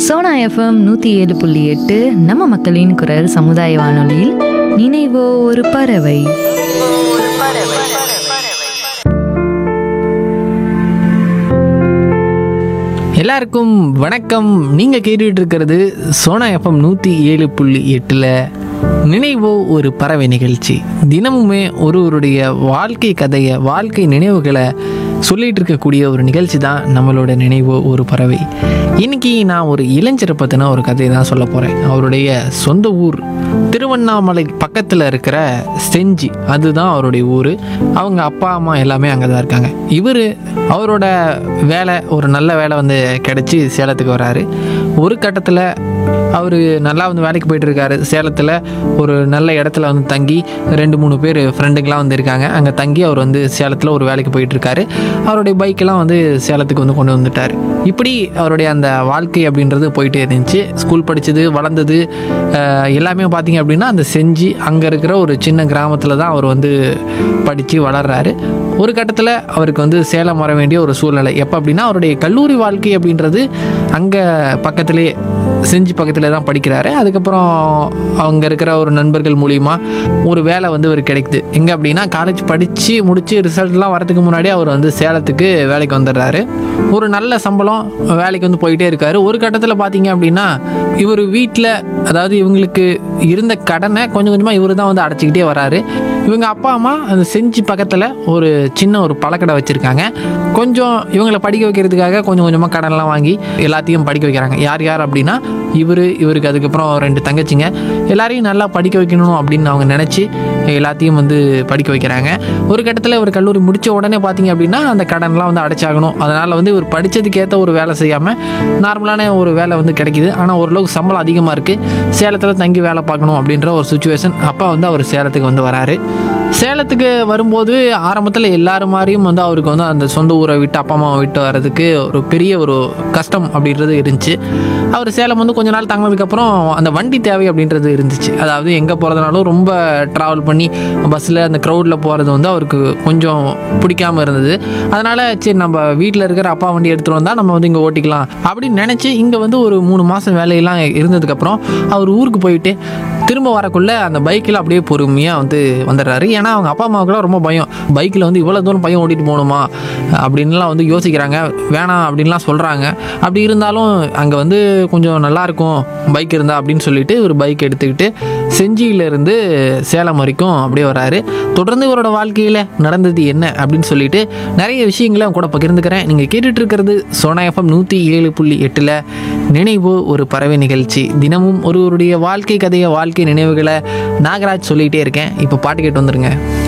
Sona FM நூற்றி ஏழு புள்ளி எட்டு நம்ம மக்களின் குரல் சமுதாய வானொலியில் நினைவோ ஒரு பறவை எல்லாருக்கும் வணக்கம் நீங்கள் கேட்டுட்டு இருக்கிறது சோனா எஃப்எம் நூற்றி ஏழு புள்ளி எட்டில் நினைவோ ஒரு பறவை நிகழ்ச்சி தினமுமே ஒருவருடைய வாழ்க்கை கதையை வாழ்க்கை நினைவுகளை சொல்லிட்டு இருக்கக்கூடிய ஒரு நிகழ்ச்சி தான் நம்மளோட நினைவோ ஒரு பறவை இன்னைக்கு நான் ஒரு இளைஞரை பற்றின ஒரு கதையை தான் சொல்ல போகிறேன் அவருடைய சொந்த ஊர் திருவண்ணாமலை பக்கத்தில் இருக்கிற செஞ்சி அதுதான் அவருடைய ஊர் அவங்க அப்பா அம்மா எல்லாமே அங்கே தான் இருக்காங்க இவர் அவரோட வேலை ஒரு நல்ல வேலை வந்து கிடச்சி சேலத்துக்கு வராரு ஒரு கட்டத்தில் அவர் நல்லா வந்து வேலைக்கு போயிட்டு இருக்காரு சேலத்தில் ஒரு நல்ல இடத்துல வந்து தங்கி ரெண்டு மூணு பேர் ஃப்ரெண்டுங்களாம் வந்து இருக்காங்க அங்கே தங்கி அவர் வந்து சேலத்தில் ஒரு வேலைக்கு போயிட்டு இருக்காரு அவருடைய பைக்கெல்லாம் வந்து சேலத்துக்கு வந்து கொண்டு வந்துட்டார் இப்படி அவருடைய அந்த வாழ்க்கை அப்படின்றது போயிட்டே இருந்துச்சு ஸ்கூல் படித்தது வளர்ந்தது அஹ், எல்லாமே பார்த்தீங்க அப்படின்னா அந்த செஞ்சு அங்கே இருக்கிற ஒரு சின்ன கிராமத்தில் தான் அவர் வந்து படித்து வளர்றாரு ஒரு கட்டத்தில் அவருக்கு வந்து சேலம் வர வேண்டிய ஒரு சூழ்நிலை எப்போ அப்படின்னா அவருடைய கல்லூரி வாழ்க்கை அப்படின்றது அங்கே பக்கத்திலே செஞ்சு பக்கத்தில் தான் படிக்கிறாரு அதுக்கப்புறம் அவங்க இருக்கிற ஒரு நண்பர்கள் மூலிமா ஒரு வேலை வந்து அவர் கிடைக்குது எங்கே அப்படின்னா காலேஜ் படித்து முடித்து ரிசல்ட்லாம் வரதுக்கு முன்னாடி அவர் வந்து சேலத்துக்கு வேலைக்கு வந்துடுறாரு ஒரு நல்ல சம்பளம் வேலைக்கு வந்து போயிட்டே இருக்காரு ஒரு கட்டத்தில் பார்த்தீங்க அப்படின்னா இவர் வீட்டில் அதாவது இவங்களுக்கு இருந்த கடனை கொஞ்சம் கொஞ்சமாக இவர் தான் வந்து அடைச்சிக்கிட்டே வராரு இவங்க அப்பா அம்மா அந்த செஞ்சு பக்கத்தில் ஒரு சின்ன ஒரு பழக்கடை வச்சுருக்காங்க கொஞ்சம் இவங்களை படிக்க வைக்கிறதுக்காக கொஞ்சம் கொஞ்சமாக கடன்லாம் வாங்கி எல்லாத்தையும் படிக்க வைக்கிறாங்க யார் யார் அப்படின்னா இவர் இவருக்கு அதுக்கப்புறம் ரெண்டு தங்கச்சிங்க எல்லாரையும் நல்லா படிக்க வைக்கணும் அப்படின்னு அவங்க நினச்சி எல்லாத்தையும் வந்து படிக்க வைக்கிறாங்க ஒரு கட்டத்தில் இவர் கல்லூரி முடித்த உடனே பார்த்தீங்க அப்படின்னா அந்த கடன்லாம் வந்து அடைச்சாகணும் அதனால் வந்து இவர் படித்ததுக்கேற்ற ஒரு வேலை செய்யாமல் நார்மலான ஒரு வேலை வந்து கிடைக்குது ஆனால் ஓரளவுக்கு சம்பளம் அதிகமாக இருக்குது சேலத்தில் தங்கி வேலை பார்க்கணும் அப்படின்ற ஒரு சுச்சுவேஷன் அப்போ வந்து அவர் சேலத்துக்கு வந்து வராரு சேலத்துக்கு வரும்போது ஆரம்பத்தில் எல்லாரும் மாதிரியும் வந்து அவருக்கு வந்து அந்த சொந்த ஊரை விட்டு அப்பா அம்மாவை விட்டு வர்றதுக்கு ஒரு பெரிய ஒரு கஷ்டம் அப்படின்றது இருந்துச்சு அவர் சேலம் வந்து கொஞ்ச நாள் தங்கினதுக்கப்புறம் அந்த வண்டி தேவை அப்படின்றது இருந்துச்சு அதாவது எங்கே போகிறதுனாலும் ரொம்ப ட்ராவல் பண்ணி பஸ்ஸில் அந்த க்ரௌடில் போகிறது வந்து அவருக்கு கொஞ்சம் பிடிக்காம இருந்தது அதனால் சரி நம்ம வீட்டில் இருக்கிற அப்பா வண்டி எடுத்துகிட்டு வந்தால் நம்ம வந்து இங்கே ஓட்டிக்கலாம் அப்படின்னு நினச்சி இங்கே வந்து ஒரு மூணு மாதம் வேலையெல்லாம் இருந்ததுக்கப்புறம் அவர் ஊருக்கு போயிட்டு திரும்ப வரக்குள்ள அந்த பைக்கில் அப்படியே பொறுமையாக வந்து வந்துடுறாரு ஏன்னா அவங்க அப்பா அம்மாவுக்குலாம் ரொம்ப பயம் பைக்கில் வந்து இவ்வளோ தூரம் பையன் ஓட்டிட்டு போகணுமா அப்படின்லாம் வந்து யோசிக்கிறாங்க வேணாம் அப்படின்லாம் சொல்கிறாங்க அப்படி இருந்தாலும் அங்கே வந்து கொஞ்சம் நல்லாயிருக்கும் பைக் இருந்தா அப்படின்னு சொல்லிட்டு ஒரு பைக் எடுத்துக்கிட்டு செஞ்சியிலேருந்து சேலம் வரைக்கும் அப்படியே வராரு தொடர்ந்து இவரோட வாழ்க்கையில் நடந்தது என்ன அப்படின்னு சொல்லிட்டு நிறைய விஷயங்களை உங்க கூட பகிர்ந்துக்கிறேன் நீங்கள் கேட்டுட்டு இருக்கிறது சோனா எஃப்எம் நூற்றி ஏழு புள்ளி எட்டில் நினைவு ஒரு பறவை நிகழ்ச்சி தினமும் ஒருவருடைய வாழ்க்கை கதையை வாழ்க்கை நினைவுகளை நாகராஜ் சொல்லிகிட்டே இருக்கேன் இப்போ பாட்டு கேட்டு வந்துருங்க